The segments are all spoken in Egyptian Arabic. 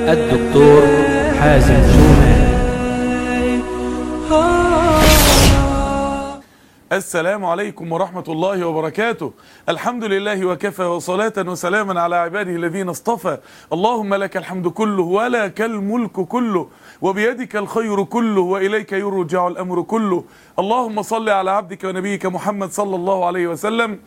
الدكتور حازم شومان السلام عليكم ورحمة الله وبركاته الحمد لله وكفى وصلاة وسلاما على عباده الذين اصطفى اللهم لك الحمد كله ولك الملك كله وبيدك الخير كله وإليك يرجع الأمر كله اللهم صل على عبدك ونبيك محمد صلى الله عليه وسلم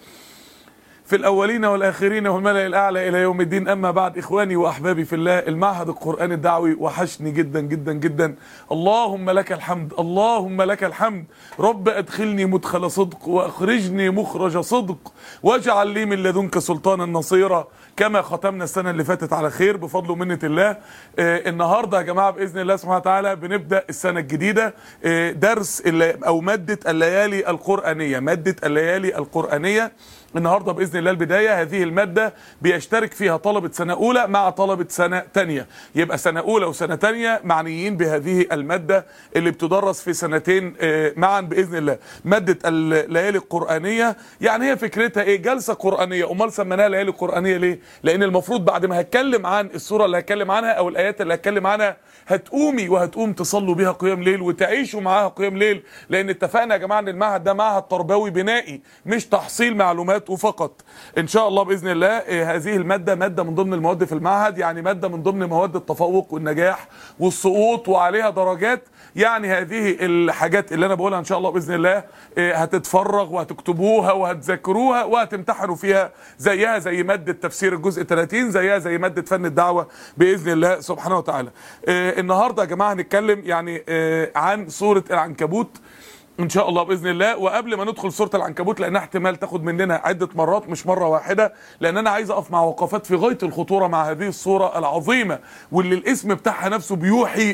في الأولين والآخرين والملأ الأعلى إلى يوم الدين أما بعد إخواني وأحبابي في الله المعهد القرآني الدعوي وحشني جدا جدا جدا اللهم لك الحمد اللهم لك الحمد رب أدخلني مدخل صدق وأخرجني مخرج صدق واجعل لي من لدنك سلطانا نصيرا كما ختمنا السنة اللي فاتت على خير بفضل ومنة الله آه النهاردة يا جماعة بإذن الله سبحانه وتعالى بنبدأ السنة الجديدة آه درس اللي- أو مادة الليالي القرآنية مادة الليالي القرآنية النهارده باذن الله البدايه هذه الماده بيشترك فيها طلبه سنه اولى مع طلبه سنه تانية يبقى سنه اولى وسنه تانية معنيين بهذه الماده اللي بتدرس في سنتين آه، معا باذن الله ماده الليالي القرانيه يعني هي فكرتها ايه جلسه قرانيه امال سميناها ليالي قرانيه ليه لان المفروض بعد ما هتكلم عن السوره اللي هتكلم عنها او الايات اللي هتكلم عنها هتقومي وهتقوم تصلوا بيها قيام ليل وتعيشوا معاها قيام ليل لان اتفقنا يا جماعه ان المعهد ده معهد تربوي بنائي مش تحصيل معلومات وفقط ان شاء الله باذن الله آه، هذه الماده ماده من ضمن المواد في المعهد يعني ماده من ضمن مواد التفوق والنجاح والسقوط وعليها درجات يعني هذه الحاجات اللي انا بقولها ان شاء الله باذن الله آه، هتتفرغ وهتكتبوها وهتذاكروها وهتمتحنوا فيها زيها زي ماده تفسير الجزء 30 زيها زي ماده فن الدعوه باذن الله سبحانه وتعالى آه، النهارده يا جماعه هنتكلم يعني آه، عن سوره العنكبوت ان شاء الله باذن الله وقبل ما ندخل سوره العنكبوت لانها احتمال تاخد مننا عده مرات مش مره واحده لان انا عايز اقف مع وقفات في غايه الخطوره مع هذه الصوره العظيمه واللي الاسم بتاعها نفسه بيوحي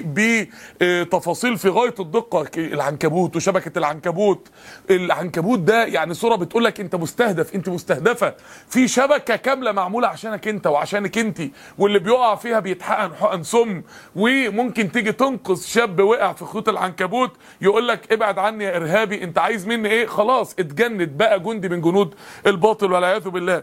بتفاصيل في غايه الدقه ك- العنكبوت وشبكه العنكبوت العنكبوت ده يعني صوره بتقول لك انت مستهدف انت مستهدفه في شبكه كامله معموله عشانك انت وعشانك انت واللي بيقع فيها بيتحقن حقن سم وممكن تيجي تنقذ شاب وقع في خيوط العنكبوت يقول لك ابعد عني يا ارهابي انت عايز مني ايه خلاص اتجند بقى جندي من جنود الباطل والعياذ بالله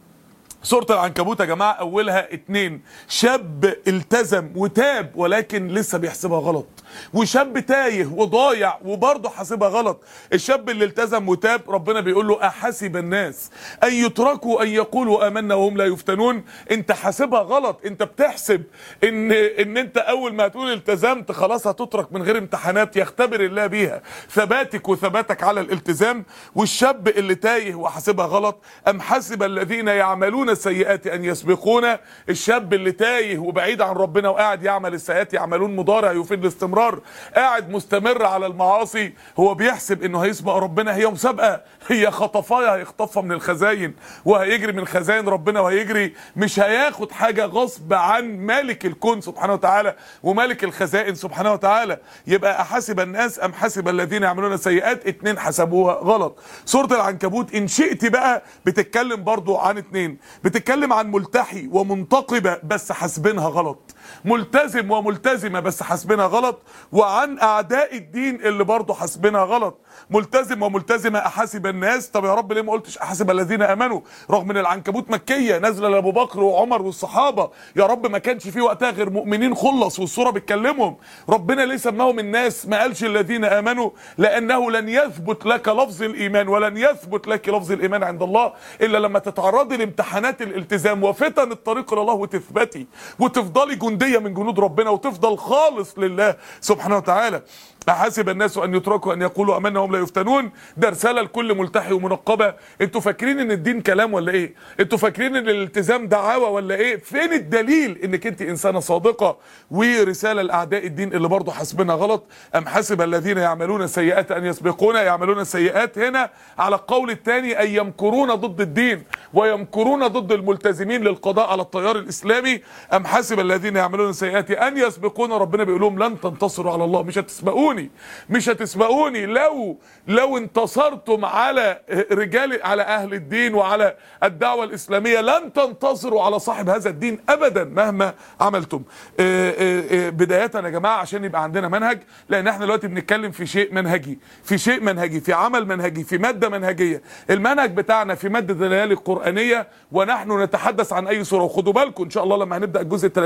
سورة العنكبوت يا جماعة أولها اتنين شاب التزم وتاب ولكن لسه بيحسبها غلط وشاب تايه وضايع وبرضه حاسبها غلط الشاب اللي التزم وتاب ربنا بيقول له أحسب الناس أن يتركوا أن يقولوا آمنا وهم لا يفتنون أنت حاسبها غلط أنت بتحسب إن إن أنت أول ما تقول التزمت خلاص هتترك من غير امتحانات يختبر الله بيها ثباتك وثباتك على الالتزام والشاب اللي تايه وحاسبها غلط أم حسب الذين يعملون السيئات أن يسبقونا الشاب اللي تايه وبعيد عن ربنا وقاعد يعمل السيئات يعملون مضارع يفيد الاستمرار قاعد مستمر على المعاصي هو بيحسب انه هيسبق ربنا هي مسابقة هي خطفايا هيخطفها من الخزاين وهيجري من خزاين ربنا وهيجري مش هياخد حاجة غصب عن مالك الكون سبحانه وتعالى ومالك الخزائن سبحانه وتعالى يبقى أحسب الناس أم حسب الذين يعملون السيئات اتنين حسبوها غلط سورة العنكبوت إن شئت بقى بتتكلم برضو عن اتنين بتتكلم عن ملتحي ومنتقبة بس حاسبينها غلط ملتزم وملتزمة بس حاسبينها غلط وعن أعداء الدين اللي برضو حاسبينها غلط ملتزم وملتزمة أحاسب الناس طب يا رب ليه ما قلتش أحاسب الذين آمنوا رغم ان العنكبوت مكية نازلة لأبو بكر وعمر والصحابة يا رب ما كانش في وقتها غير مؤمنين خلص والصورة بتكلمهم ربنا ليه سماهم الناس ما قالش الذين آمنوا لأنه لن يثبت لك لفظ الإيمان ولن يثبت لك لفظ الإيمان عند الله إلا لما تتعرضي لامتحانات الالتزام وفتن الطريق إلى الله وتثبتي وتفضلي جندية من جنود ربنا وتفضل خالص لله سبحانه وتعالى أحسب الناس أن يتركوا أن يقولوا أمنا وهم لا يفتنون ده رسالة لكل ملتحي ومنقبة انتوا فاكرين ان الدين كلام ولا ايه انتوا فاكرين ان الالتزام دعاوى ولا ايه فين الدليل انك انت انسانة صادقة ورسالة لأعداء الدين اللي برضه حاسبينها غلط أم حسب الذين يعملون السيئات أن يسبقونا يعملون السيئات هنا على القول الثاني أن يمكرون ضد الدين ويمكرون ضد الملتزمين للقضاء على التيار الإسلامي أم حسب الذين يعملون السيئات أن يسبقونا ربنا بيقول لهم لن تنتصروا على الله مش هتسبقوني مش هتسبقوني لو لو انتصرتم على رجال على أهل الدين وعلى الدعوة الإسلامية لن تنتصروا على صاحب هذا الدين أبدا مهما عملتم آه، آه، آه، بداية يا جماعة عشان يبقى عندنا منهج لأن احنا دلوقتي بنتكلم في شيء منهجي في شيء منهجي في عمل منهجي في مادة منهجية المنهج بتاعنا في مادة الليالي القرآنية ونحن نتحدث عن أي سورة وخدوا بالكم إن شاء الله لما هنبدأ الجزء ال 30 بإذن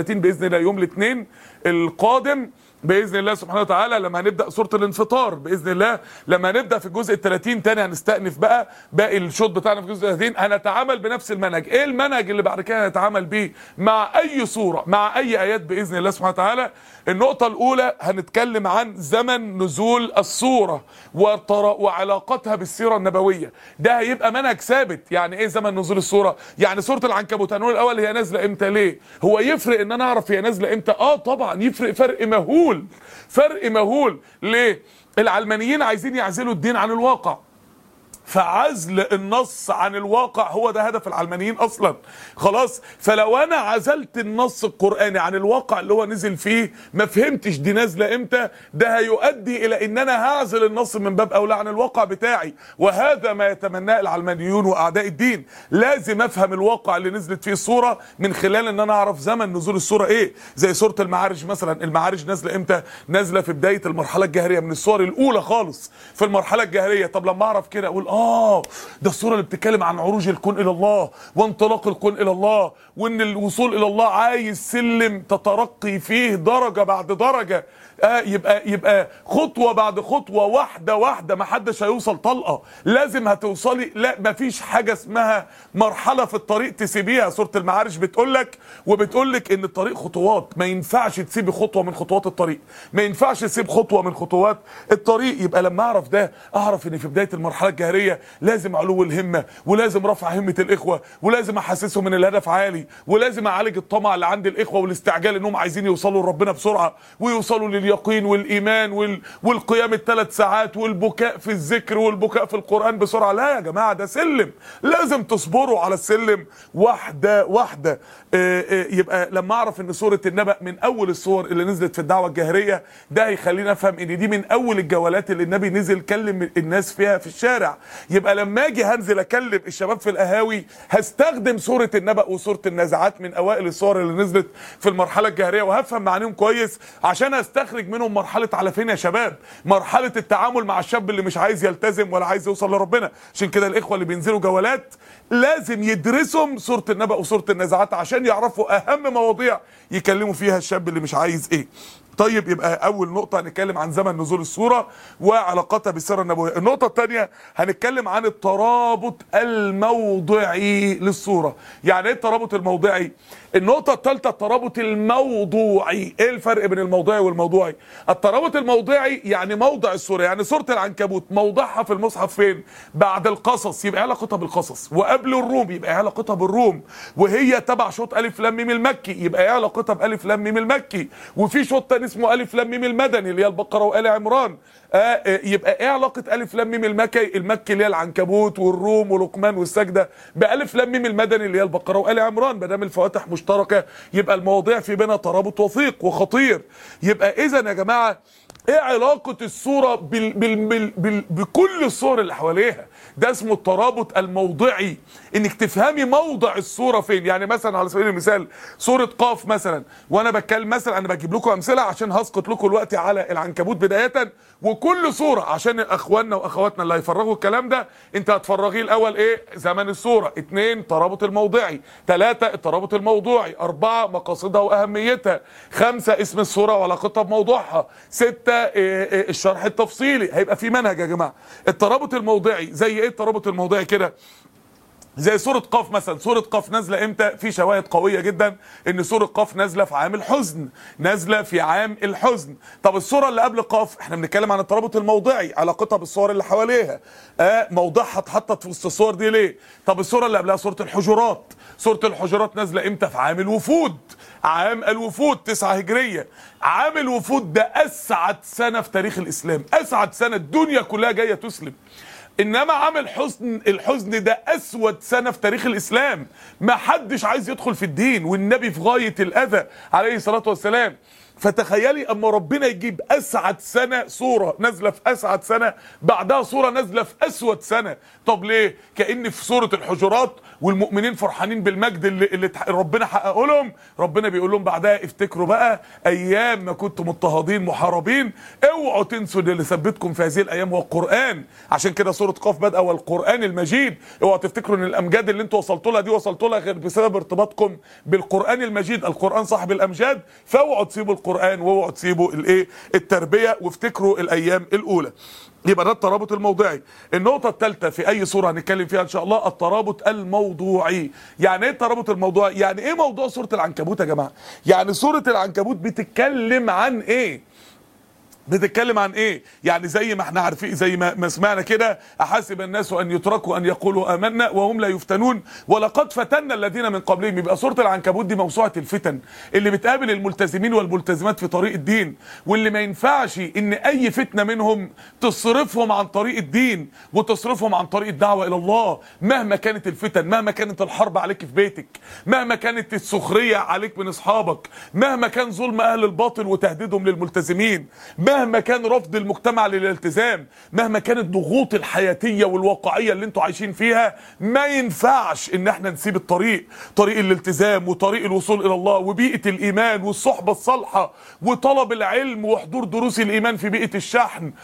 باذن الله يوم الاثنين القادم باذن الله سبحانه وتعالى لما هنبدا سوره الانفطار باذن الله لما هنبدا في الجزء ال 30 تاني هنستأنف بقى باقي الشوط بتاعنا في الجزء ال 30 هنتعامل بنفس المنهج ايه المنهج اللي بعد كده هنتعامل بيه مع اي سوره مع اي ايات باذن الله سبحانه وتعالى النقطه الاولى هنتكلم عن زمن نزول السوره وطر- وعلاقتها بالسيره النبويه ده هيبقى منهج ثابت يعني ايه زمن نزول السوره يعني سوره العنكبوت هنقول الاول هي نازله امتى ليه هو يفرق ان انا اعرف هي نازله امتى اه طبعا يفرق فرق مهول فرق مهول ليه العلمانيين عايزين يعزلوا الدين عن الواقع فعزل النص عن الواقع هو ده هدف العلمانيين اصلا خلاص فلو انا عزلت النص القراني عن الواقع اللي هو نزل فيه ما فهمتش دي نازله امتى ده هيؤدي الى ان انا هعزل النص من باب اولى عن الواقع بتاعي وهذا ما يتمناه العلمانيون واعداء الدين لازم افهم الواقع اللي نزلت فيه الصوره من خلال ان انا اعرف زمن نزول الصوره ايه زي سوره المعارج مثلا المعارج نازله امتى نازله في بدايه المرحله الجاهريه من الصور الاولى خالص في المرحله الجاهريه طب لما اعرف كده اقول اه ده الصوره اللي بتتكلم عن عروج الكون الى الله وانطلاق الكون الى الله وان الوصول الى الله عايز سلم تترقي فيه درجه بعد درجه آه يبقى يبقى خطوه بعد خطوه واحده واحده ما حدش هيوصل طلقه لازم هتوصلي لا ما فيش حاجه اسمها مرحله في الطريق تسيبيها سوره المعارج بتقول لك وبتقول لك ان الطريق خطوات ما ينفعش تسيبي خطوه من خطوات الطريق ما ينفعش تسيب خطوه من خطوات الطريق يبقى لما اعرف ده اعرف ان في بدايه المرحله الجاهريه لازم علو الهمه ولازم رفع همه الاخوه ولازم احسسهم ان الهدف عالي ولازم اعالج الطمع اللي عند الاخوه والاستعجال انهم عايزين يوصلوا لربنا بسرعه ويوصلوا لليقين والايمان وال... والقيام الثلاث ساعات والبكاء في الذكر والبكاء في القران بسرعه لا يا جماعه ده سلم لازم تصبروا على السلم واحده واحده آه، آه، يبقى لما اعرف ان سوره النبأ من اول الصور اللي نزلت في الدعوه الجاهريه ده هيخليني افهم ان دي من اول الجولات اللي النبي نزل كلم الناس فيها في الشارع يبقى لما اجي هنزل اكلم الشباب في القهاوي هستخدم سوره النبأ وسوره النازعات من اوائل الصور اللي نزلت في المرحله الجاهريه وهفهم معانيهم كويس عشان استخرج منهم مرحله على فين يا شباب مرحله التعامل مع الشاب اللي مش عايز يلتزم ولا عايز يوصل لربنا عشان كده الاخوه اللي بينزلوا جولات لازم يدرسوا سوره النبأ وسوره النازعات عشان يعرفوا اهم مواضيع يكلموا فيها الشاب اللي مش عايز ايه طيب يبقى اول نقطه هنتكلم عن زمن نزول السوره وعلاقتها بالسيره النبويه النقطه الثانيه هنتكلم عن الترابط الموضعي للسوره يعني ايه الترابط الموضعي النقطه الثالثه الترابط الموضوعي ايه الفرق بين الموضوعي والموضوعي الترابط الموضعي يعني موضع السوره يعني سوره العنكبوت موضعها في المصحف فين بعد القصص يبقى إيه علاقتها بالقصص وقبل الروم يبقى إيه علاقتها بالروم وهي تبع شوط الف لام ميم المكي يبقى إيه علاقتها بالف لام ميم المكي وفي شوط تاني اسمه الف لام ميم المدني اللي هي البقره وال عمران آه آه، يبقى ايه علاقه الف لام ميم المكي المكي اللي هي العنكبوت والروم ولقمان والسجده بالف لام ميم المدني اللي هي البقره وال عمران ما دام الفواتح مشتركه يبقى المواضيع في بينها ترابط وثيق وخطير يبقى اذا يا جماعه ايه علاقة الصورة بال بال بال بال بكل الصور اللي حواليها ده اسمه الترابط الموضعي انك تفهمي موضع الصورة فين يعني مثلا على سبيل المثال صورة قاف مثلا وانا بتكلم مثلا انا بجيب لكم امثلة عشان هسقط لكم الوقت على العنكبوت بداية وكل صورة عشان اخواننا واخواتنا اللي هيفرغوا الكلام ده انت هتفرغيه الاول ايه زمن الصورة اتنين الترابط الموضعي ثلاثة الترابط الموضوعي اربعة مقاصدها واهميتها خمسة اسم الصورة وعلاقتها بموضوعها ستة إيه إيه الشرح التفصيلي هيبقى في منهج يا جماعة الترابط الموضعي زي ايه الترابط الموضعي كده زي سورة قاف مثلا سورة قاف نازلة امتى في شواهد قوية جدا ان سورة قاف نازلة في عام الحزن نازلة في عام الحزن طب السورة اللي قبل قاف احنا بنتكلم عن الترابط الموضعي علاقتها بالصور اللي حواليها اه موضعها اتحطت في وسط الصور دي ليه طب السورة اللي قبلها سورة الحجرات سورة الحجرات نازلة امتى في عام الوفود عام الوفود تسعة هجرية عام الوفود ده اسعد سنة في تاريخ الاسلام اسعد سنة الدنيا كلها جاية تسلم انما عام الحزن الحزن ده اسود سنه في تاريخ الاسلام ما حدش عايز يدخل في الدين والنبي في غايه الاذى عليه الصلاه والسلام فتخيلي اما ربنا يجيب اسعد سنه صوره نازله في اسعد سنه بعدها صوره نازله في اسود سنه طب ليه كان في سوره الحجرات والمؤمنين فرحانين بالمجد اللي, اللي تح- ربنا حققه لهم ربنا بيقول لهم بعدها افتكروا بقى ايام ما كنتم مضطهدين محاربين اوعوا تنسوا إن اللي ثبتكم في هذه الايام هو القران عشان كده سوره قاف بادئه والقران المجيد اوعوا تفتكروا ان الامجاد اللي انتوا وصلتوا لها دي وصلتوا لها غير بسبب ارتباطكم بالقران المجيد القران صاحب الامجاد فاوعوا تسيبوا القران واوعوا تسيبوا الايه التربيه وافتكروا الايام الاولى يبقى ده الترابط الموضعي النقطة الثالثة في أي صورة هنتكلم فيها إن شاء الله الترابط الموضوعي يعني إيه الترابط الموضوعي؟ يعني إيه موضوع سورة العنكبوت يا جماعة؟ يعني سورة العنكبوت بتتكلم عن إيه؟ بتتكلم عن ايه يعني زي ما احنا عارفين زي ما, ما سمعنا كده احسب الناس ان يتركوا ان يقولوا امنا وهم لا يفتنون ولقد فتنا الذين من قبلهم يبقى سوره العنكبوت دي موسوعه الفتن اللي بتقابل الملتزمين والملتزمات في طريق الدين واللي ما ينفعش ان اي فتنه منهم تصرفهم عن طريق الدين وتصرفهم عن طريق الدعوه الى الله مهما كانت الفتن مهما كانت الحرب عليك في بيتك مهما كانت السخريه عليك من اصحابك مهما كان ظلم اهل الباطل وتهديدهم للملتزمين مهما كان رفض المجتمع للالتزام مهما كانت الضغوط الحياتيه والواقعيه اللي انتوا عايشين فيها ما ينفعش ان احنا نسيب الطريق طريق الالتزام وطريق الوصول الى الله وبيئه الايمان والصحبه الصالحه وطلب العلم وحضور دروس الايمان في بيئه الشحن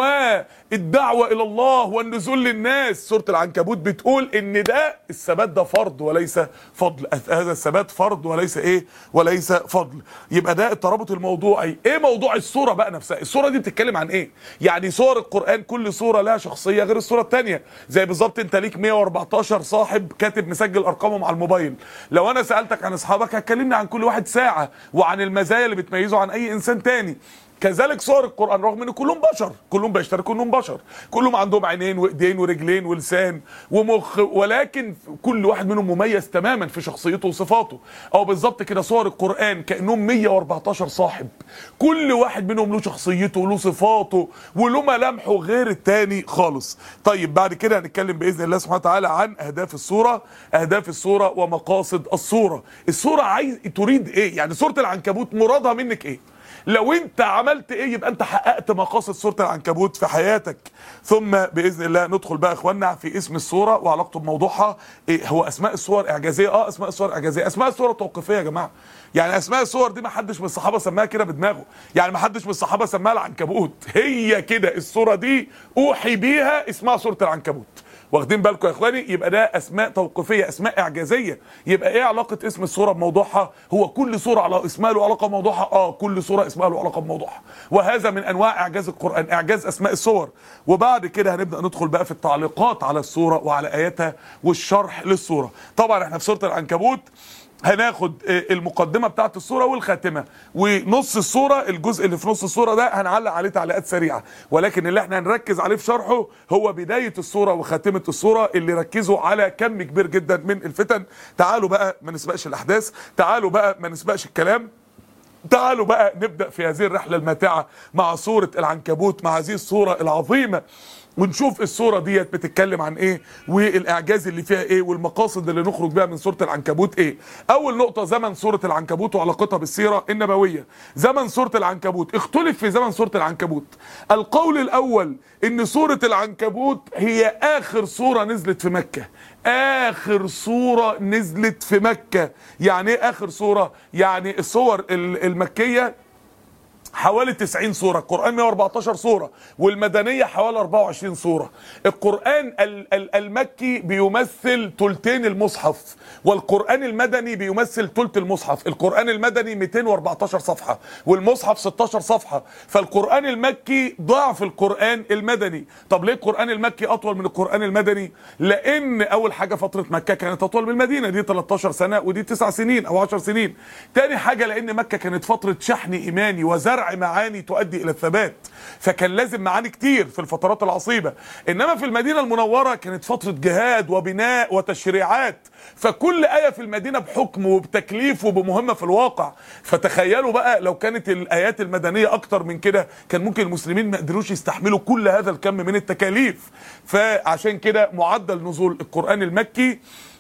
والدعوه الى الله والنزول للناس سوره العنكبوت بتقول ان ده الثبات ده فرض وليس فضل هذا الثبات فرض وليس ايه وليس فضل يبقى ده الترابط الموضوعي ايه موضوع السوره بقى نفسها السوره دي بتتكلم عن ايه يعني سور القران كل سوره لها شخصيه غير السوره الثانيه زي بالظبط انت ليك 114 صاحب كاتب مسجل ارقامهم على الموبايل لو انا سالتك عن اصحابك هتكلمني عن كل واحد ساعه وعن المزايا اللي بتميزه عن اي انسان تاني كذلك صور القران رغم ان كلهم بشر كلهم بيشتركوا انهم بشر كلهم عندهم عينين وايدين ورجلين ولسان ومخ ولكن كل واحد منهم مميز تماما في شخصيته وصفاته او بالظبط كده صور القران كانهم 114 صاحب كل واحد منهم له شخصيته وله صفاته وله ملامحه غير التاني خالص طيب بعد كده هنتكلم باذن الله سبحانه وتعالى عن اهداف الصوره اهداف الصوره ومقاصد الصوره الصوره عايز تريد ايه يعني سوره العنكبوت مرادها منك ايه لو انت عملت ايه يبقى انت حققت مقاصد سوره العنكبوت في حياتك ثم باذن الله ندخل بقى يا اخوانا في اسم السوره وعلاقته بموضوعها إيه هو اسماء السور اعجازيه اه اسماء السور اعجازيه اسماء السور توقيفيه يا جماعه يعني اسماء السور دي ما حدش من الصحابه سماها كده بدماغه يعني ما حدش من الصحابه سماها العنكبوت هي كده السوره دي اوحي بيها اسمها سوره العنكبوت واخدين بالكم يا اخواني يبقى ده اسماء توقيفيه اسماء اعجازيه يبقى ايه علاقه اسم السوره بموضوعها هو كل سوره على اسمها له علاقه بموضوعها اه كل سوره اسمها له علاقه بموضوعها وهذا من انواع اعجاز القران اعجاز اسماء السور وبعد كده هنبدا ندخل بقى في التعليقات على السوره وعلى اياتها والشرح للسوره طبعا احنا في سوره العنكبوت هناخد المقدمه بتاعت الصوره والخاتمه ونص الصوره الجزء اللي في نص الصوره ده هنعلق عليه تعليقات سريعه ولكن اللي احنا هنركز عليه في شرحه هو بدايه الصوره وخاتمه الصوره اللي ركزوا على كم كبير جدا من الفتن تعالوا بقى ما نسبقش الاحداث تعالوا بقى ما نسبقش الكلام تعالوا بقى نبدا في هذه الرحله الماتعه مع سوره العنكبوت مع هذه الصوره العظيمه ونشوف الصوره ديت بتتكلم عن ايه والاعجاز اللي فيها ايه والمقاصد اللي نخرج بيها من سوره العنكبوت ايه اول نقطه زمن سوره العنكبوت وعلاقتها بالسيره النبويه زمن سوره العنكبوت اختلف في زمن سوره العنكبوت القول الاول ان سوره العنكبوت هي اخر سوره نزلت في مكه اخر سوره نزلت في مكه يعني ايه اخر سوره يعني الصور المكيه حوالي 90 سورة القرآن 114 سورة والمدنية حوالي 24 سورة القرآن المكي بيمثل تلتين المصحف والقرآن المدني بيمثل تلت المصحف القرآن المدني 214 صفحة والمصحف 16 صفحة فالقرآن المكي ضعف القرآن المدني طب ليه القرآن المكي أطول من القرآن المدني لأن أول حاجة فترة مكة كانت أطول من المدينة دي 13 سنة ودي 9 سنين أو 10 سنين تاني حاجة لأن مكة كانت فترة شحن إيماني وزرع زرع معاني تؤدي الى الثبات فكان لازم معاني كتير في الفترات العصيبه انما في المدينه المنوره كانت فتره جهاد وبناء وتشريعات فكل ايه في المدينه بحكم وبتكليف وبمهمه في الواقع فتخيلوا بقى لو كانت الايات المدنيه اكتر من كده كان ممكن المسلمين ما قدروش يستحملوا كل هذا الكم من التكاليف فعشان كده معدل نزول القران المكي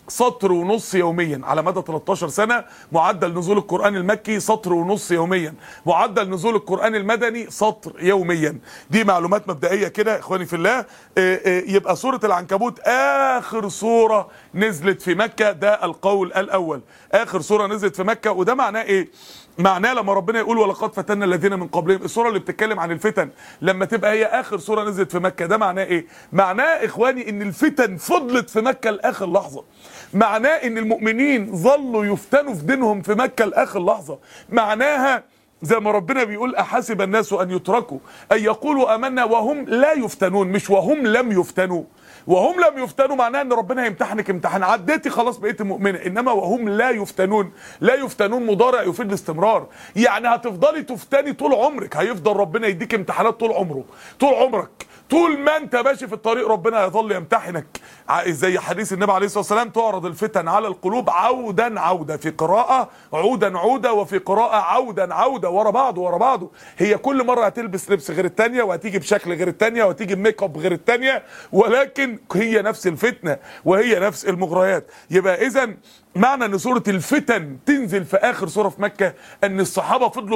سطر ونص يوميا على مدى 13 سنة معدل نزول القرآن المكي سطر ونص يوميا معدل نزول القرآن المدني سطر يوميا دي معلومات مبدئية كده اخواني في الله اه اه يبقى سورة العنكبوت اخر سورة نزلت في مكة ده القول الاول اخر سورة نزلت في مكة وده معناه ايه معناه لما ربنا يقول ولقد فتنا الذين من قبلهم السوره اللي بتتكلم عن الفتن لما تبقى هي اخر سوره نزلت في مكه ده معناه ايه معناه اخواني ان الفتن فضلت في مكه لاخر لحظه معناه ان المؤمنين ظلوا يفتنوا في دينهم في مكه لاخر لحظه معناها زي ما ربنا بيقول احسب الناس ان يتركوا ان يقولوا امنا وهم لا يفتنون مش وهم لم يفتنوا وهم لم يفتنوا معناه ان ربنا هيمتحنك امتحان عديتي خلاص بقيت مؤمنه انما وهم لا يفتنون لا يفتنون مضارع يفيد الاستمرار يعني هتفضلي تفتني طول عمرك هيفضل ربنا يديك امتحانات طول عمره طول عمرك طول ما انت ماشي في الطريق ربنا هيظل يمتحنك زي حديث النبي عليه الصلاه والسلام تعرض الفتن على القلوب عودا عودا في قراءه عودا عودا وفي قراءه عودا عودا ورا بعضه ورا بعضه هي كل مره هتلبس لبس غير الثانيه وهتيجي بشكل غير الثانيه وهتيجي بميك اب غير الثانيه ولكن هي نفس الفتنه وهي نفس المغريات يبقى اذا معنى ان سوره الفتن تنزل في اخر سوره في مكه ان الصحابه فضلوا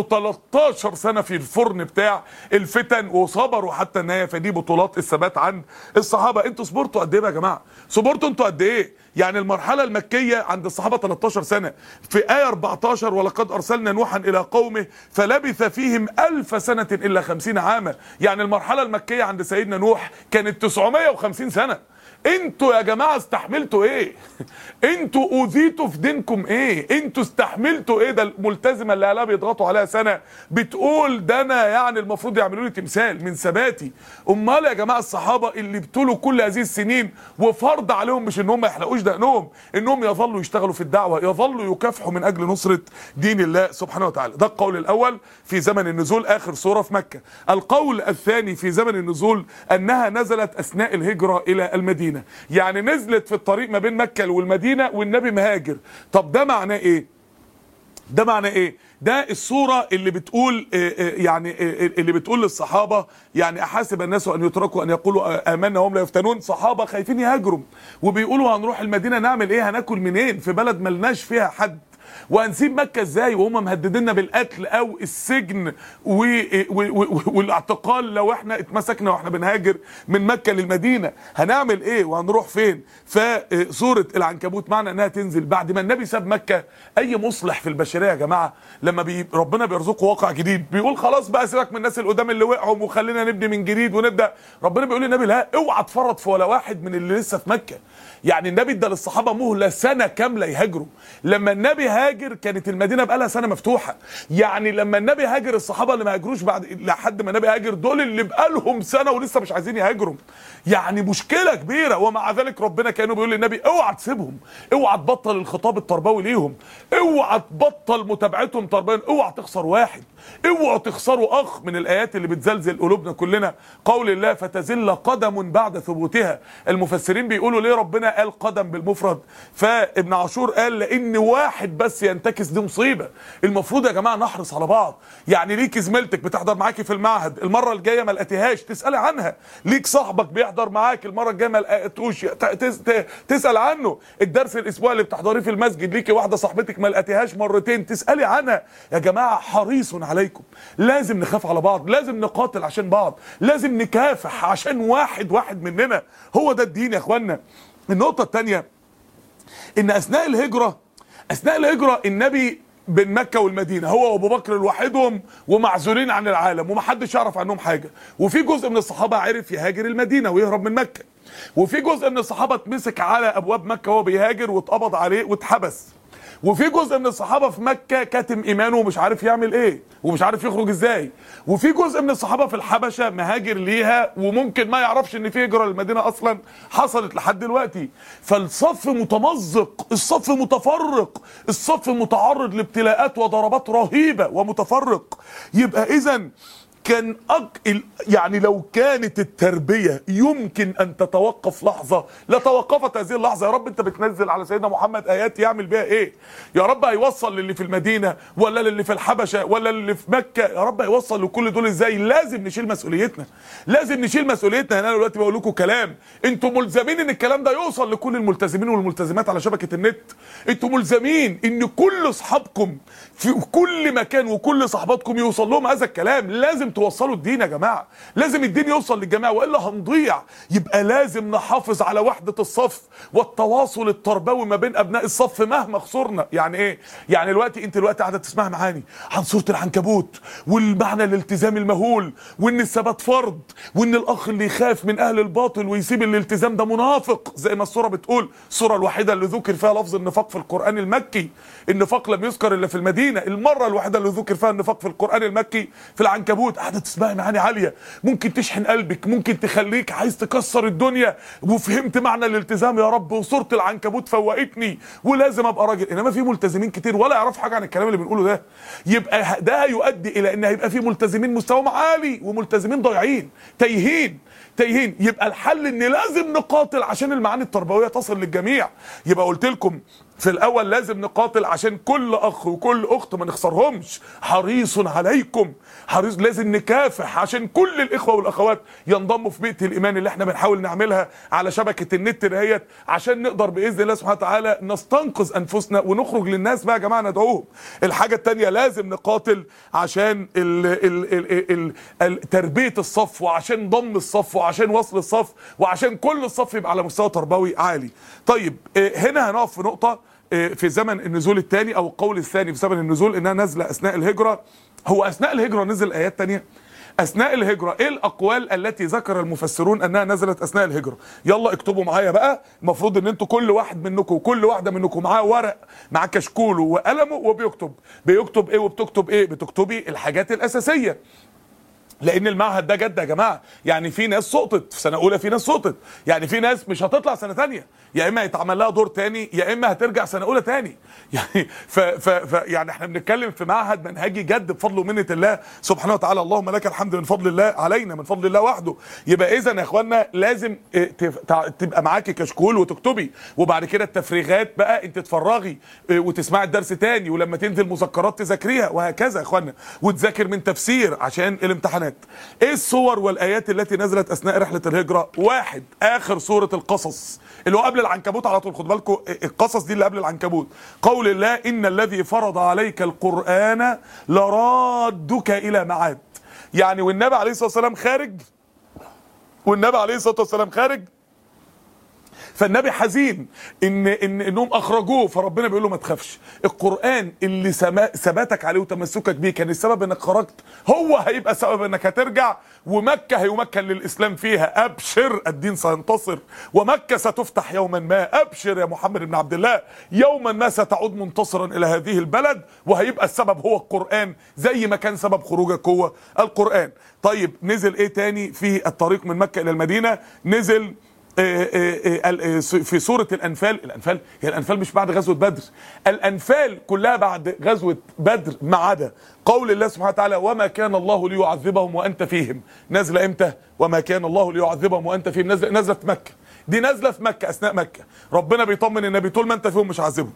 13 سنه في الفرن بتاع الفتن وصبروا حتى النهايه فدي بطولات الثبات عند الصحابه انتوا صبرتوا قد ايه يا جماعه صبرتوا انتوا قد ايه يعني المرحله المكيه عند الصحابه 13 سنه في ايه 14 ولقد ارسلنا نوحا الى قومه فلبث فيهم ألف سنه الا 50 عاما يعني المرحله المكيه عند سيدنا نوح كانت 950 سنه انتوا يا جماعه استحملتوا ايه انتوا اوذيتوا في دينكم ايه انتوا استحملتوا ايه ده الملتزمه اللي اهلها بيضغطوا عليها سنه بتقول ده انا يعني المفروض يعملوا لي تمثال من ثباتي امال يا جماعه الصحابه اللي ابتلوا كل هذه السنين وفرض عليهم مش ان هم ما يحلقوش دقنهم انهم يظلوا يشتغلوا في الدعوه يظلوا يكافحوا من اجل نصره دين الله سبحانه وتعالى ده القول الاول في زمن النزول اخر سوره في مكه القول الثاني في زمن النزول انها نزلت اثناء الهجره الى المدينه يعني نزلت في الطريق ما بين مكة والمدينة والنبي مهاجر طب ده معناه ايه ده معناه ايه ده الصورة اللي بتقول يعني اللي بتقول للصحابة يعني أحاسب الناس أن يتركوا أن يقولوا آمنا وهم لا يفتنون صحابة خايفين يهاجروا وبيقولوا هنروح المدينة نعمل إيه هناكل منين في بلد ملناش فيها حد وهنسيب مكه ازاي وهم مهدديننا بالقتل او السجن و... و... و... والاعتقال لو احنا اتمسكنا واحنا بنهاجر من مكه للمدينه هنعمل ايه وهنروح فين فسوره العنكبوت معنى انها تنزل بعد ما النبي ساب مكه اي مصلح في البشريه يا جماعه لما بي... ربنا بيرزقه واقع جديد بيقول خلاص بقى سيبك من الناس القدام اللي وقعوا وخلينا نبني من جديد ونبدا ربنا بيقول للنبي لا اوعى تفرط في ولا واحد من اللي لسه في مكه يعني النبي ادى للصحابه مهله سنه كامله يهاجروا لما النبي هاجر كانت المدينه بقالها سنه مفتوحه يعني لما النبي هاجر الصحابه اللي ما هاجروش بعد لحد ما النبي هاجر دول اللي بقالهم سنه ولسه مش عايزين يهاجروا يعني مشكله كبيره ومع ذلك ربنا كانوا بيقول للنبي اوعى تسيبهم اوعى تبطل الخطاب التربوي ليهم اوعى تبطل متابعتهم تربويا اوعى تخسر واحد اوعوا تخسروا اخ من الايات اللي بتزلزل قلوبنا كلنا قول الله فتزل قدم بعد ثبوتها المفسرين بيقولوا ليه ربنا قال قدم بالمفرد فابن عاشور قال لان واحد بس ينتكس دي مصيبه المفروض يا جماعه نحرص على بعض يعني ليك زميلتك بتحضر معاكي في المعهد المره الجايه ما لقيتيهاش تسالي عنها ليك صاحبك بيحضر معاك المره الجايه ما لقيتوش تسال عنه الدرس الاسبوع اللي بتحضريه في المسجد ليكي واحده صاحبتك ما لقيتيهاش مرتين تسالي عنها يا جماعه حريص عليكم لازم نخاف على بعض لازم نقاتل عشان بعض لازم نكافح عشان واحد واحد مننا هو ده الدين يا اخوانا النقطة الثانية ان اثناء الهجرة اثناء الهجرة النبي بين مكة والمدينة هو وابو بكر لوحدهم ومعزولين عن العالم ومحدش يعرف عنهم حاجة وفي جزء من الصحابة عرف يهاجر المدينة ويهرب من مكة وفي جزء من الصحابة اتمسك على ابواب مكة وهو بيهاجر واتقبض عليه واتحبس وفي جزء من الصحابه في مكه كاتم ايمانه ومش عارف يعمل ايه ومش عارف يخرج ازاي وفي جزء من الصحابه في الحبشه مهاجر ليها وممكن ما يعرفش ان في هجره للمدينه اصلا حصلت لحد دلوقتي فالصف متمزق الصف متفرق الصف متعرض لابتلاءات وضربات رهيبه ومتفرق يبقى اذا كان أك... ال- يعني لو كانت التربيه يمكن ان تتوقف لحظه لتوقفت هذه اللحظه يا رب انت بتنزل على سيدنا محمد ايات يعمل بيها ايه يا رب هيوصل للي في المدينه ولا للي في الحبشه ولا للي في مكه يا رب هيوصل لكل دول ازاي لازم نشيل مسؤوليتنا لازم نشيل مسؤوليتنا انا دلوقتي بقول لكم كلام انتوا ملزمين ان الكلام ده يوصل لكل الملتزمين والملتزمات على شبكه النت انتوا ملزمين ان كل اصحابكم في كل مكان وكل صحباتكم يوصل لهم هذا الكلام لازم توصلوا الدين يا جماعه لازم الدين يوصل للجماعه والا هنضيع يبقى لازم نحافظ على وحده الصف والتواصل التربوي ما بين ابناء الصف مهما خسرنا يعني ايه يعني دلوقتي انت دلوقتي قاعده تسمع معاني عن سوره العنكبوت والمعنى الالتزام المهول وان الثبات فرض وان الاخ اللي يخاف من اهل الباطل ويسيب الالتزام ده منافق زي ما السوره بتقول السوره الوحيده اللي ذكر فيها لفظ النفاق في القران المكي النفاق لم يذكر الا في المدينه المره الوحيده اللي ذكر فيها النفاق في القران المكي في العنكبوت قاعده تسمعي معاني عاليه ممكن تشحن قلبك ممكن تخليك عايز تكسر الدنيا وفهمت معنى الالتزام يا رب وصوره العنكبوت فوقتني ولازم ابقى راجل انما في ملتزمين كتير ولا يعرفوا حاجه عن الكلام اللي بنقوله ده يبقى ه- ده هيؤدي الى ان هيبقى في ملتزمين مستواهم عالي وملتزمين ضايعين تايهين تايهين يبقى الحل ان لازم نقاتل عشان المعاني التربويه تصل للجميع يبقى قلت لكم في الاول لازم نقاتل عشان كل اخ وكل اخت ما نخسرهمش حريص عليكم حريص لازم نكافح عشان كل الاخوه والاخوات ينضموا في بيئه الايمان اللي احنا بنحاول نعملها على شبكه النت دهيت عشان نقدر باذن الله سبحانه وتعالى نستنقذ انفسنا ونخرج للناس بقى يا جماعه ندعوهم الحاجه الثانيه لازم نقاتل عشان ال ال ال ال ال تربيه الصف وعشان ضم الصف وعشان وصل الصف وعشان كل الصف يبقى على مستوى تربوي عالي طيب آه، هنا هنقف في نقطه آه، في زمن النزول الثاني او القول الثاني في زمن النزول انها نازله اثناء الهجره هو اثناء الهجره نزل ايات تانية اثناء الهجره ايه الاقوال التي ذكر المفسرون انها نزلت اثناء الهجره يلا اكتبوا معايا بقى المفروض ان انتوا كل واحد منكم وكل واحده منكم معاه ورق معاه كشكوله وقلمه وبيكتب بيكتب ايه وبتكتب ايه بتكتبي الحاجات الاساسيه لان المعهد ده جد يا جماعه يعني في ناس سقطت في سنه اولى في ناس سقطت يعني في ناس مش هتطلع سنه تانية يا اما يتعمل لها دور تاني يا اما هترجع سنه اولى تاني يعني ف ف ف يعني احنا بنتكلم في معهد منهجي جد بفضل ومنه الله سبحانه وتعالى اللهم لك الحمد من فضل الله علينا من فضل الله وحده يبقى اذا يا اخوانا لازم اه، تف- تع- تبقى معاكي كشكول وتكتبي وبعد كده التفريغات بقى انت تفرغي اه، وتسمعي الدرس تاني ولما تنزل مذكرات تذاكريها وهكذا يا اخوانا وتذاكر من تفسير عشان الامتحانات ايه الصور والايات التي نزلت اثناء رحله الهجره واحد اخر سوره القصص اللي هو قبل العنكبوت على طول خد بالكم القصص دي اللي قبل العنكبوت قول الله ان الذي فرض عليك القران لرادك الى معاد يعني والنبي عليه الصلاه والسلام خارج والنبي عليه الصلاه والسلام خارج فالنبي حزين ان ان انهم اخرجوه فربنا بيقول له ما تخافش القران اللي سما- ثباتك عليه وتمسكك بيه كان السبب انك خرجت هو هيبقى سبب انك هترجع ومكه هيمكن للاسلام فيها ابشر الدين سينتصر ومكه ستفتح يوما ما ابشر يا محمد بن عبد الله يوما ما ستعود منتصرا الى هذه البلد وهيبقى السبب هو القران زي ما كان سبب خروجك هو القران طيب نزل ايه تاني في الطريق من مكه الى المدينه نزل آه، آه، آه، ال- آه، في سورة الأنفال الأنفال هي الأنفال مش بعد غزوة بدر الأنفال كلها بعد غزوة بدر ما عدا قول الله سبحانه وتعالى وما كان الله ليعذبهم وأنت فيهم نازلة إمتى وما كان الله ليعذبهم وأنت فيهم نازلة نازلة في مكة دي نازلة في مكة أثناء مكة ربنا بيطمن النبي طول ما أنت فيهم مش عذبهم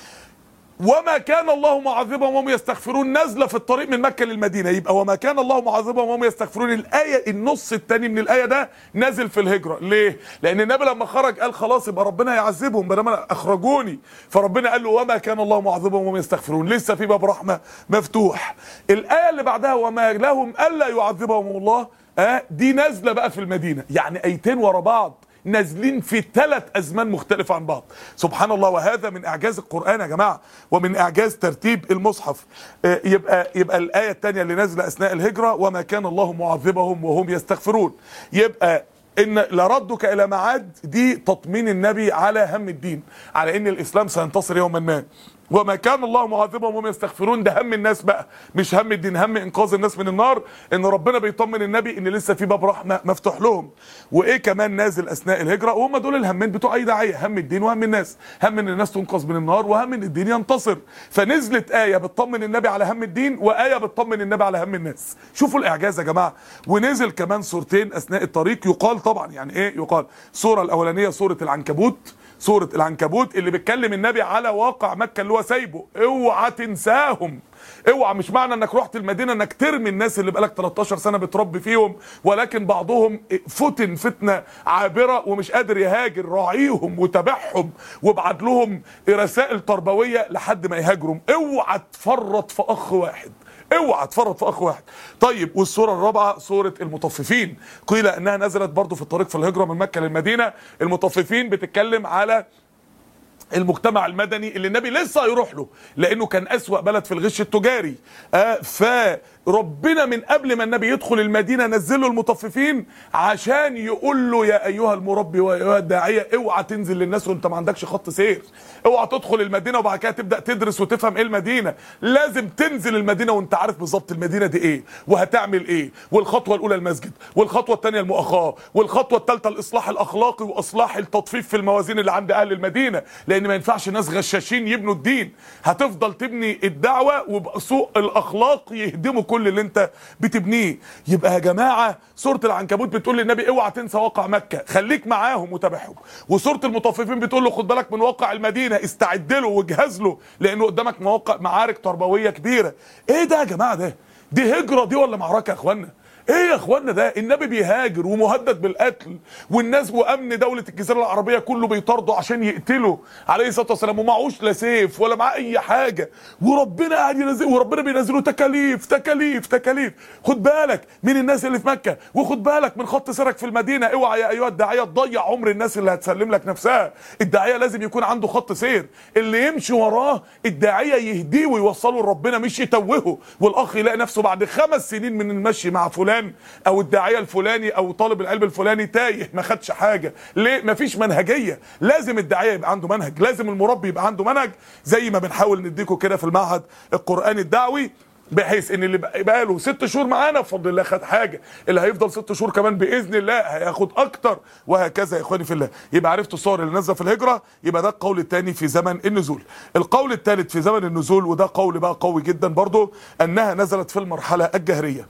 وما كان الله معذبهم وهم يستغفرون نازله في الطريق من مكه للمدينه يبقى وما كان الله معذبهم وهم يستغفرون الايه النص الثاني من الايه ده نازل في الهجره ليه لان النبي لما خرج قال خلاص يبقى ربنا يعذبهم بدل ما اخرجوني فربنا قال له وما كان الله معذبهم وهم يستغفرون لسه في باب رحمه مفتوح الايه اللي بعدها وما لهم الا يعذبهم الله آه دي نازله بقى في المدينه يعني ايتين ورا بعض نازلين في ثلاث ازمان مختلفه عن بعض سبحان الله وهذا من اعجاز القران يا جماعه ومن اعجاز ترتيب المصحف آه، يبقى يبقى الايه الثانيه اللي نازله اثناء الهجره وما كان الله معذبهم وهم يستغفرون يبقى ان لردك الى معاد دي تطمين النبي على هم الدين على ان الاسلام سينتصر يوما ما وما كان الله معذبهم وهم يستغفرون ده هم الناس بقى مش هم الدين هم انقاذ الناس من النار ان ربنا بيطمن النبي ان لسه في باب رحمه مفتوح لهم وايه كمان نازل اثناء الهجره وهم دول الهمين بتوع اي داعيه هم الدين وهم الناس هم ان الناس تنقذ من النار وهم ان الدين ينتصر فنزلت ايه بتطمن النبي على هم الدين وايه بتطمن النبي على هم الناس شوفوا الاعجاز يا جماعه ونزل كمان سورتين اثناء الطريق يقال طبعا يعني ايه يقال السوره الاولانيه سوره العنكبوت سورة العنكبوت اللي بيتكلم النبي على واقع مكة اللي هو سايبه اوعى تنساهم اوعى مش معنى انك رحت المدينه انك ترمي الناس اللي بقالك 13 سنه بتربي فيهم ولكن بعضهم فتن فتنه عابره ومش قادر يهاجر راعيهم وتابعهم وابعت لهم رسائل تربويه لحد ما يهاجروا اوعى تفرط في اخ واحد اوعى تفرط في اخ واحد طيب والسوره الرابعه سوره المطففين قيل انها نزلت برضو في الطريق في الهجره من مكه للمدينه المطففين بتتكلم على المجتمع المدني اللي النبي لسه هيروح له لانه كان اسوا بلد في الغش التجاري آه فربنا من قبل ما النبي يدخل المدينه نزل له المطففين عشان يقول له يا ايها المربي وايها الداعيه اوعى تنزل للناس وانت ما عندكش خط سير اوعى تدخل المدينه وبعد كده تبدا تدرس وتفهم ايه المدينه لازم تنزل المدينه وانت عارف بالظبط المدينه دي ايه وهتعمل ايه والخطوه الاولى المسجد والخطوه الثانيه المؤاخاه والخطوه الثالثه الاصلاح الاخلاقي واصلاح التطفيف في الموازين اللي عند اهل المدينه لان ما ينفعش ناس غشاشين يبنوا الدين هتفضل تبني الدعوه وبسوء الاخلاق يهدموا كل اللي انت بتبنيه يبقى يا جماعه سوره العنكبوت بتقول للنبي اوعى تنسى واقع مكه خليك معاهم وتابعهم وسوره المطففين بتقول له خد بالك من واقع المدينه استعد له واجهز له لانه قدامك مواقع معارك تربويه كبيره ايه ده يا جماعه ده دي هجره دي ولا معركه يا اخوانا ايه يا اخوانا ده النبي بيهاجر ومهدد بالقتل والناس وامن دوله الجزيره العربيه كله بيطارده عشان يقتله عليه الصلاه والسلام ومعهوش لا سيف ولا معاه اي حاجه وربنا قاعد ينزل وربنا بينزله تكاليف تكاليف تكاليف خد بالك من الناس اللي في مكه وخد بالك من خط سيرك في المدينه اوعى يا ايها الداعيه تضيع عمر الناس اللي هتسلم لك نفسها الداعيه لازم يكون عنده خط سير اللي يمشي وراه الداعيه يهديه ويوصله لربنا مش يتوهه والاخ يلاقي نفسه بعد خمس سنين من المشي مع فلان او الداعيه الفلاني او طالب العلم الفلاني تايه ما خدش حاجه ليه مفيش منهجيه لازم الداعيه يبقى عنده منهج لازم المربي يبقى عنده منهج زي ما بنحاول نديكم كده في المعهد القراني الدعوي بحيث ان اللي بقى له ست شهور معانا بفضل الله خد حاجه اللي هيفضل ست شهور كمان باذن الله هياخد اكتر وهكذا يا اخواني في الله يبقى عرفتوا الصور اللي نازله في الهجره يبقى ده القول الثاني في زمن النزول القول الثالث في زمن النزول وده قول بقى قوي جدا برضو انها نزلت في المرحله الجهريه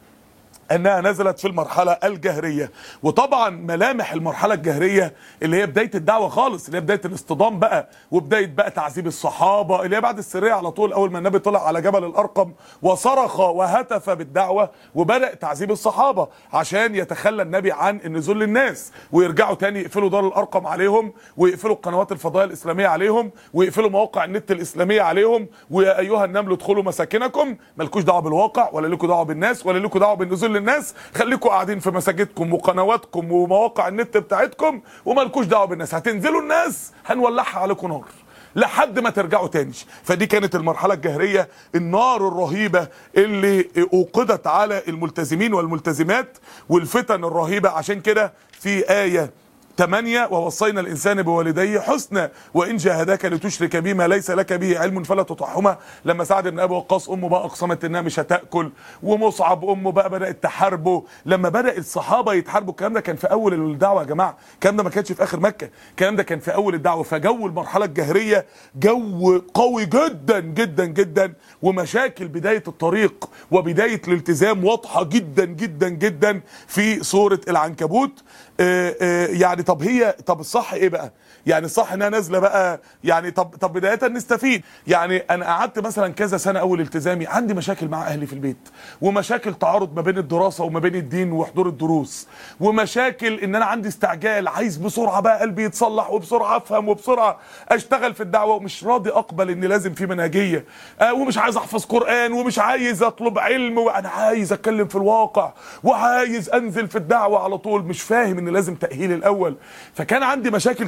انها نزلت في المرحله الجهريه وطبعا ملامح المرحله الجهريه اللي هي بدايه الدعوه خالص اللي هي بدايه الاصطدام بقى وبدايه بقى تعذيب الصحابه اللي هي بعد السريه على طول اول ما النبي طلع على جبل الارقم وصرخ وهتف بالدعوه وبدا تعذيب الصحابه عشان يتخلى النبي عن النزول للناس ويرجعوا تاني يقفلوا دار الارقم عليهم ويقفلوا القنوات الفضائيه الاسلاميه عليهم ويقفلوا مواقع النت الاسلاميه عليهم ويا ايها النمل ادخلوا مساكنكم مالكوش دعوه بالواقع ولا لكم دعوه بالناس ولا لكم دعوه بالنزول للناس خليكم قاعدين في مساجدكم وقنواتكم ومواقع النت بتاعتكم ومالكوش دعوه بالناس هتنزلوا الناس هنولعها عليكم نار لحد ما ترجعوا تاني فدي كانت المرحلة الجهرية النار الرهيبة اللي اوقدت على الملتزمين والملتزمات والفتن الرهيبة عشان كده في آية 8 ووصينا الانسان بوالديه حسنا وان جاهداك لتشرك بي ما ليس لك به علم فلا تطعهما لما سعد بن ابي وقاص امه بقى اقسمت انها مش هتاكل ومصعب امه بقى بدات تحاربه لما بدا الصحابه يتحاربوا الكلام ده كان في اول الدعوه يا جماعه الكلام ده ما كانش في اخر مكه الكلام ده كان في اول الدعوه فجو المرحله الجهريه جو قوي جدا جدا جدا ومشاكل بدايه الطريق وبدايه الالتزام واضحه جدا جدا جدا في سوره العنكبوت آآ آآ يعني طب هي طب الصح ايه بقى يعني الصح انها نازله بقى يعني طب طب بدايه نستفيد يعني انا قعدت مثلا كذا سنه اول التزامي عندي مشاكل مع اهلي في البيت ومشاكل تعارض ما بين الدراسه وما بين الدين وحضور الدروس ومشاكل ان انا عندي استعجال عايز بسرعه بقى قلبي يتصلح وبسرعه افهم وبسرعه اشتغل في الدعوه ومش راضي اقبل ان لازم في منهجيه آه ومش عايز احفظ قران ومش عايز اطلب علم وانا عايز اتكلم في الواقع وعايز انزل في الدعوه على طول مش فاهم ان لازم تاهيل الاول فكان عندي مشاكل كتير جدا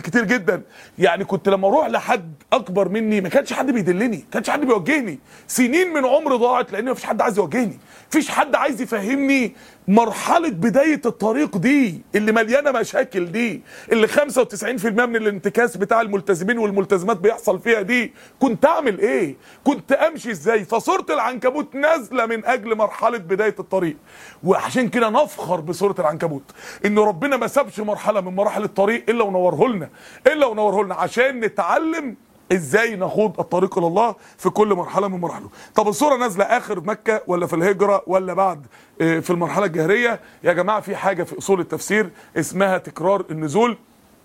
جدا يعني كنت لما اروح لحد اكبر مني ما كانش حد بيدلني ما كانش حد بيوجهني سنين من عمري ضاعت لان ما فيش حد عايز يوجهني مفيش حد عايز يفهمني مرحلة بداية الطريق دي اللي مليانة مشاكل دي اللي 95% من الانتكاس بتاع الملتزمين والملتزمات بيحصل فيها دي كنت اعمل ايه كنت امشي ازاي فصورة العنكبوت نازلة من اجل مرحلة بداية الطريق وعشان كده نفخر بصورة العنكبوت ان ربنا ما سابش مرحلة من مراحل الطريق الا ونوره لنا الا ونوره لنا عشان نتعلم ازاي نخوض الطريق الى الله في كل مرحله من مراحله طب الصوره نازله اخر مكه ولا في الهجره ولا بعد آه، في المرحله الجاهليه يا جماعه في حاجه في اصول التفسير اسمها تكرار النزول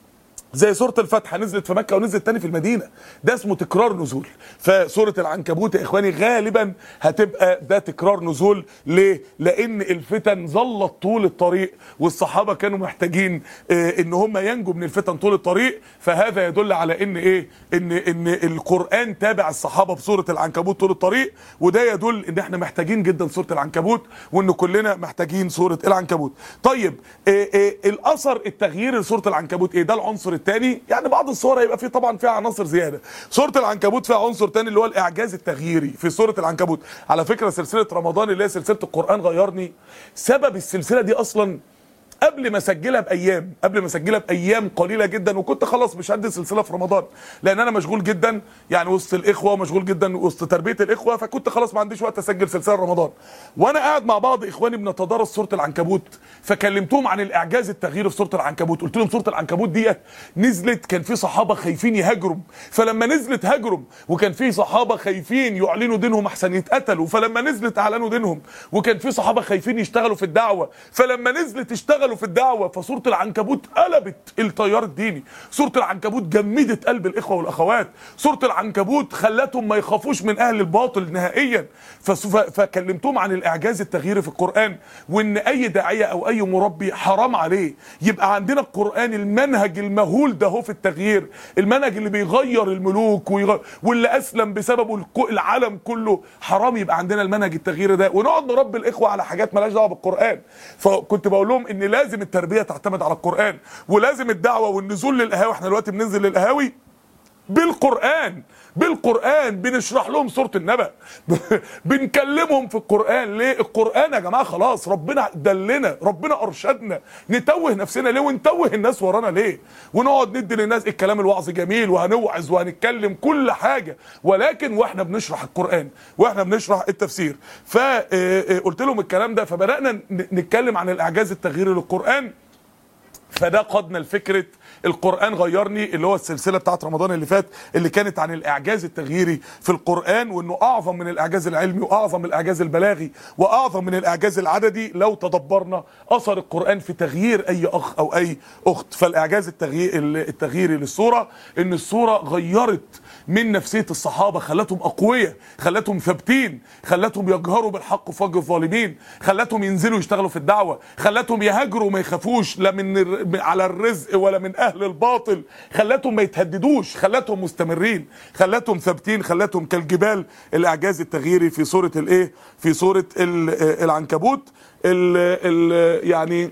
زي سوره الفتح نزلت في مكه ونزلت تاني في المدينه ده اسمه تكرار نزول فسوره العنكبوت يا اخواني غالبا هتبقى ده تكرار نزول ليه لان الفتن ظلت طول الطريق والصحابه كانوا محتاجين آه، ان هم ينجوا من الفتن طول الطريق فهذا يدل على ان ايه ان ان القران تابع الصحابه بسوره العنكبوت طول الطريق وده يدل ان احنا محتاجين جدا سوره العنكبوت وان كلنا محتاجين سوره العنكبوت طيب آه، آه، الاثر التغيير لسوره العنكبوت ايه ده العنصر الثاني يعني بعض الصور هيبقى فيه طبعا فيها عناصر زياده سوره العنكبوت فيها عنصر ثاني اللي هو الاعجاز التغييري في سوره العنكبوت على فكره سلسله رمضان اللي هي سلسله القران غيرني سبب السلسله دي اصلا قبل ما اسجلها بايام قبل ما اسجلها بايام قليله جدا وكنت خلاص مش هدي سلسله في رمضان لان انا مشغول جدا يعني وسط الاخوه ومشغول جدا وسط تربيه الاخوه فكنت خلاص ما عنديش وقت اسجل سلسله رمضان وانا قاعد مع بعض اخواني بنتدارس سوره العنكبوت فكلمتهم عن الاعجاز التغييري في سوره العنكبوت قلت لهم سوره العنكبوت ديت نزلت كان في صحابه خايفين يهاجروا فلما نزلت هاجروا وكان في صحابه خايفين يعلنوا دينهم احسن يتقتلوا فلما نزلت اعلنوا دينهم وكان في صحابه خايفين يشتغلوا في الدعوه فلما نزلت اشتغلوا في الدعوه فسوره العنكبوت قلبت التيار الديني سوره العنكبوت جمدت قلب الاخوه والاخوات سوره العنكبوت خلتهم ما يخافوش من اهل الباطل نهائيا فس- ف- فكلمتهم عن الاعجاز التغييري في القران وان اي داعيه او اي مربي حرام عليه يبقى عندنا القران المنهج المهول ده هو في التغيير المنهج اللي بيغير الملوك ويغير واللي اسلم بسببه الك- العالم كله حرام يبقى عندنا المنهج التغييري ده ونقعد نربي الاخوه على حاجات مالهاش دعوه بالقران فكنت بقول لهم ان لازم التربيه تعتمد على القران ولازم الدعوه والنزول للقهاوي احنا دلوقتي بننزل للقهاوي بالقرآن بالقرآن بنشرح لهم سورة النبأ بنكلمهم في القرآن ليه القرآن يا جماعة خلاص ربنا دلنا ربنا أرشدنا نتوه نفسنا ليه ونتوه الناس ورانا ليه ونقعد ندي للناس الكلام الوعظ جميل وهنوعظ وهنتكلم كل حاجة ولكن واحنا بنشرح القرآن واحنا بنشرح التفسير فقلت لهم الكلام ده فبدأنا ن- نتكلم عن الإعجاز التغييري للقرآن فده قادنا لفكره القران غيرني اللي هو السلسله بتاعت رمضان اللي فات اللي كانت عن الاعجاز التغييري في القران وانه اعظم من الاعجاز العلمي واعظم من الاعجاز البلاغي واعظم من الاعجاز العددي لو تدبرنا اثر القران في تغيير اي اخ او اي اخت فالاعجاز التغيير التغييري للصوره ان الصوره غيرت من نفسيه الصحابه خلتهم اقوياء خلتهم ثابتين خلتهم يجهروا بالحق في وجه الظالمين خلتهم ينزلوا يشتغلوا في الدعوه خلتهم يهاجروا وما يخافوش لا من الر- على الرزق ولا من اهل الباطل خلتهم ما يتهددوش خلتهم مستمرين خلتهم ثابتين خلتهم كالجبال الاعجاز التغييري في سوره الايه في سوره ال- العنكبوت ال ال يعني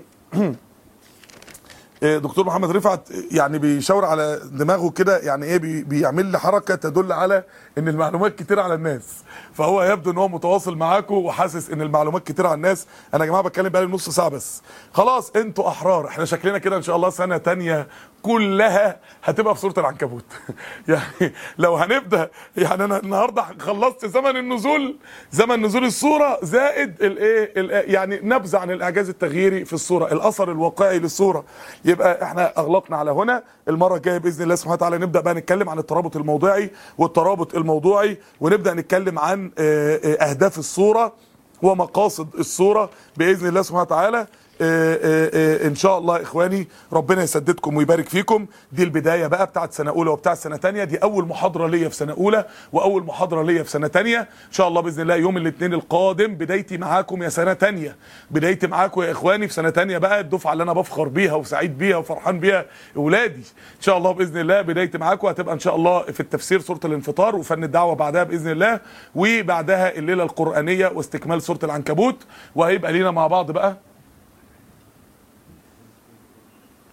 دكتور محمد رفعت يعني بيشاور على دماغه كده يعني ايه بي بيعمل لي حركه تدل على ان المعلومات كتير على الناس فهو يبدو ان هو متواصل معاكم وحاسس ان المعلومات كتير على الناس انا يا جماعه بتكلم بقالي نص ساعه بس خلاص انتوا احرار احنا شكلنا كده ان شاء الله سنه تانية كلها هتبقى في سوره العنكبوت يعني لو هنبدا يعني انا النهارده خلصت زمن النزول زمن نزول الصوره زائد الايه ال- يعني نبذه عن الاعجاز التغييري في الصوره الاثر الواقعي للصوره يبقى احنا اغلقنا على هنا المره الجايه باذن الله سبحانه وتعالى نبدا بقى نتكلم عن الترابط الموضوعي والترابط الموضوعي ونبدا نتكلم عن آه، آه، اهداف الصوره ومقاصد الصوره باذن الله سبحانه وتعالى آه، آه، آه، ان شاء الله اخواني ربنا يسددكم ويبارك فيكم دي البدايه بقى بتاعت سنه اولى وبتاعت سنه تانية دي اول محاضره ليا في سنه اولى واول محاضره ليا في سنه تانية ان شاء الله باذن الله يوم الاثنين القادم بدايتي معاكم يا سنه تانية بدايتي معاكم يا اخواني في سنه تانية بقى الدفعه اللي انا بفخر بيها وسعيد بيها وفرحان بيها اولادي ان شاء الله باذن الله بدايتي معاكم هتبقى ان شاء الله في التفسير سوره الانفطار وفن الدعوه بعدها باذن الله وبعدها الليله القرانيه واستكمال سوره العنكبوت وهيبقى لينا مع بعض بقى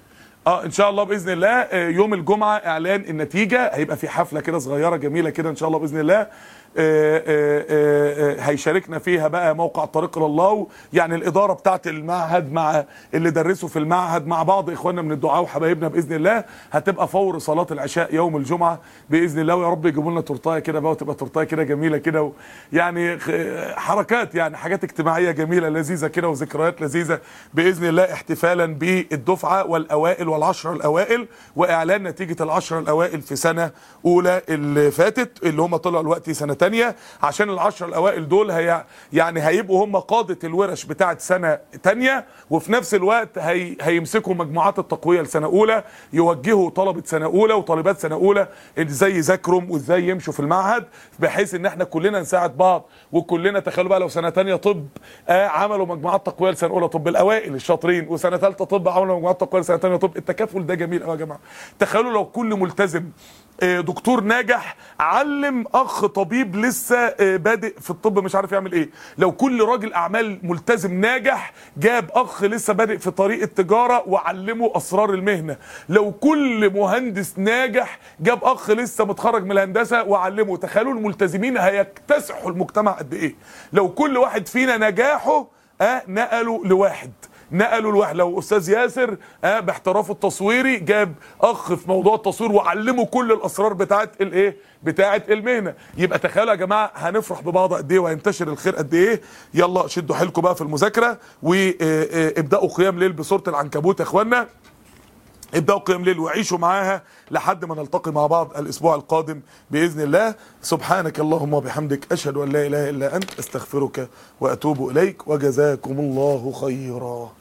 اه ان شاء الله باذن الله آه، يوم الجمعه اعلان النتيجه هيبقى في حفله كده صغيره جميله كده ان شاء الله باذن الله آه، آه، آه، آه، هيشاركنا فيها بقى موقع الطريق الى الله يعني الاداره بتاعه المعهد مع اللي درسوا في المعهد مع بعض اخواننا من الدعاء وحبايبنا باذن الله هتبقى فور صلاه العشاء يوم الجمعه باذن الله ويا رب يجيبوا لنا تورتايه كده بقى وتبقى تورتايه كده جميله كده و- يعني خ- حركات يعني حاجات اجتماعيه جميله لذيذه كده وذكريات لذيذه باذن الله احتفالا بالدفعه والاوائل والعشره الاوائل واعلان نتيجه العشره الاوائل في سنه اولى اللي فاتت اللي هم طلعوا الوقت سنه تانية عشان العشره الاوائل دول هي يعني هيبقوا هم قاده الورش بتاعه سنه تانية وفي نفس الوقت هي هيمسكوا مجموعات التقويه لسنه اولى يوجهوا طلبه سنه اولى وطالبات سنه اولى ازاي يذاكروا وازاي يمشوا في المعهد بحيث ان احنا كلنا نساعد بعض وكلنا تخيلوا بقى لو سنه تانية طب آه عملوا مجموعات تقويه لسنه اولى طب الاوائل الشاطرين وسنه ثالثه طب عملوا مجموعات تقويه لسنه تانية طب التكافل ده جميل قوي يا جماعه تخيلوا لو كل ملتزم آه، دكتور ناجح علم اخ طبيب لسه آه، بادئ في الطب مش عارف يعمل ايه لو كل راجل اعمال ملتزم ناجح جاب اخ لسه بادئ في طريق التجاره وعلمه اسرار المهنه لو كل مهندس ناجح جاب اخ لسه متخرج من الهندسه وعلمه تخيلوا الملتزمين هيكتسحوا المجتمع قد ايه لو كل واحد فينا نجاحه آه نقلوا لواحد نقلوا الواحد لو استاذ ياسر آه باحترافه التصويري جاب اخ في موضوع التصوير وعلمه كل الاسرار بتاعت الايه بتاعت المهنه يبقى تخيلوا يا جماعه هنفرح ببعض قد ايه وهينتشر الخير قد ايه يلا شدوا حيلكم بقى في المذاكره وابداوا قيام ليل بصوره العنكبوت يا اخوانا ابداوا قيام ليل وعيشوا معاها لحد ما نلتقي مع بعض الاسبوع القادم باذن الله سبحانك اللهم وبحمدك اشهد ان لا اله الا انت استغفرك واتوب اليك وجزاكم الله خيرا